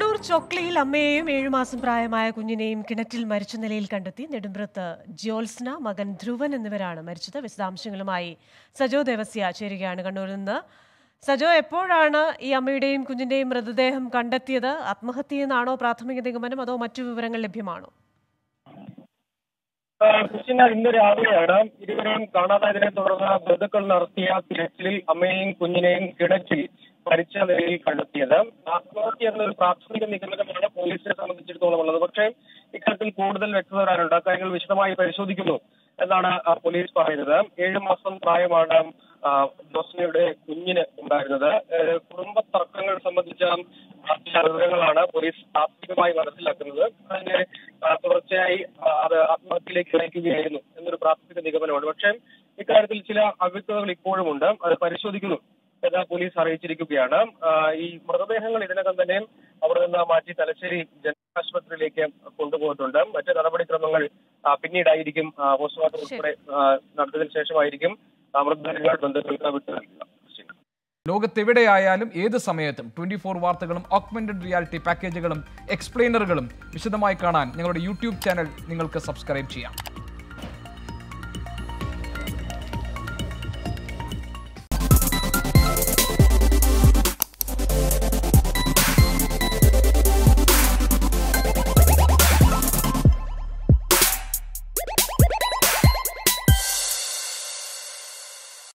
കണ്ണൂർ ചൊക്ലിയിൽ അമ്മയെയും ഏഴുമാസം പ്രായമായ കുഞ്ഞിനെയും കിണറ്റിൽ മരിച്ച നിലയിൽ കണ്ടെത്തി നെടുമ്പ്രത്ത് ജ്യോത്സ്ന മകൻ ധ്രുവൻ എന്നിവരാണ് മരിച്ചത് വിശദാംശങ്ങളുമായി സജോ ദേവസ്യ ചേരുകയാണ് കണ്ണൂരിൽ നിന്ന് സജോ എപ്പോഴാണ് ഈ അമ്മയുടെയും കുഞ്ഞിന്റെയും മൃതദേഹം കണ്ടെത്തിയത് ആത്മഹത്യയെന്നാണോ പ്രാഥമിക നിഗമനം അതോ മറ്റു വിവരങ്ങൾ ലഭ്യമാണോ കൃഷ്ണ ഇന്ന് രാവിലെയാണ് ഇരുവരെയും കാണാതായതിനെ തുടർന്ന് ബന്ധുക്കൾ നടത്തിയ തിരച്ചിലിൽ അമ്മയെയും കുഞ്ഞിനെയും കിണറ്റിൽ മരിച്ച നിലയിൽ കണ്ടെത്തിയത് ആത്മഹത്യ എന്നൊരു പ്രാഥമിക നിഗമനമാണ് പോലീസിനെ സംബന്ധിച്ചിടത്തോളം ഉള്ളത് പക്ഷേ ഇക്കാര്യത്തിൽ കൂടുതൽ വ്യക്തത വരാനുണ്ട് കാര്യങ്ങൾ വിശദമായി പരിശോധിക്കുന്നു എന്നാണ് ആ, പോലീസ് പറയുന്നത് ഏഴു മാസം പ്രായമാണ് ആ, ജോസ്നയുടെ കുഞ്ഞിന് ഉണ്ടായിരുന്നത് ഏഹ്, കുടുംബ തർക്കങ്ങൾ സംബന്ധിച്ച ആ, ചില വിവരങ്ങളാണ് പോലീസ് പ്രാഥമികമായി മനസ്സിലാക്കുന്നത് അതിന്റെ ആ, തുടർച്ചയായി ആ, അത് ആത്മഹത്യയിലേക്ക് നയിക്കുകയായിരുന്നു എന്നൊരു പ്രാഥമിക നിഗമനമാണ് പക്ഷേ ഇക്കാര്യത്തിൽ ചില അവ്യക്തതകൾ ഇപ്പോഴുമുണ്ട് അത് പരിശോധിക്കുന്നു എന്ന് പോലീസ് അറിയിച്ചിരിക്കുകയാണ് ആ, ഈ മൃതദേഹങ്ങൾ ഇതിനകം തന്നെ അവിടെ നിന്ന് മാറ്റി തലശ്ശേരി ജനആശുപത്രിയിലേക്ക് കൊണ്ടുപോയിട്ടുണ്ട് മറ്റ് നടപടിക്രമങ്ങൾ ആ, പിന്നീടായിരിക്കും ആ, പോസ്റ്റ്മോർട്ടം ഉൾപ്പെടെ ആ, നടത്തിയതിനു ശേഷമായിരിക്കും ആ, മൃതദേഹങ്ങൾ ബന്ധുക്കൾക്ക് വിട്ടു നൽകുക ലോകത്തെവിടെയായാലും ഏത് സമയത്തും ട്വന്റി ഫോർ വാർത്തകളും ഓഗ്മെന്റഡ് റിയാലിറ്റി പാക്കേജുകളും എക്സ്പ്ലെയിനറുകളും വിശദമായി കാണാൻ ഞങ്ങളുടെ യൂട്യൂബ് ചാനൽ നിങ്ങൾക്ക് സബ്സ്ക്രൈബ് ചെയ്യാം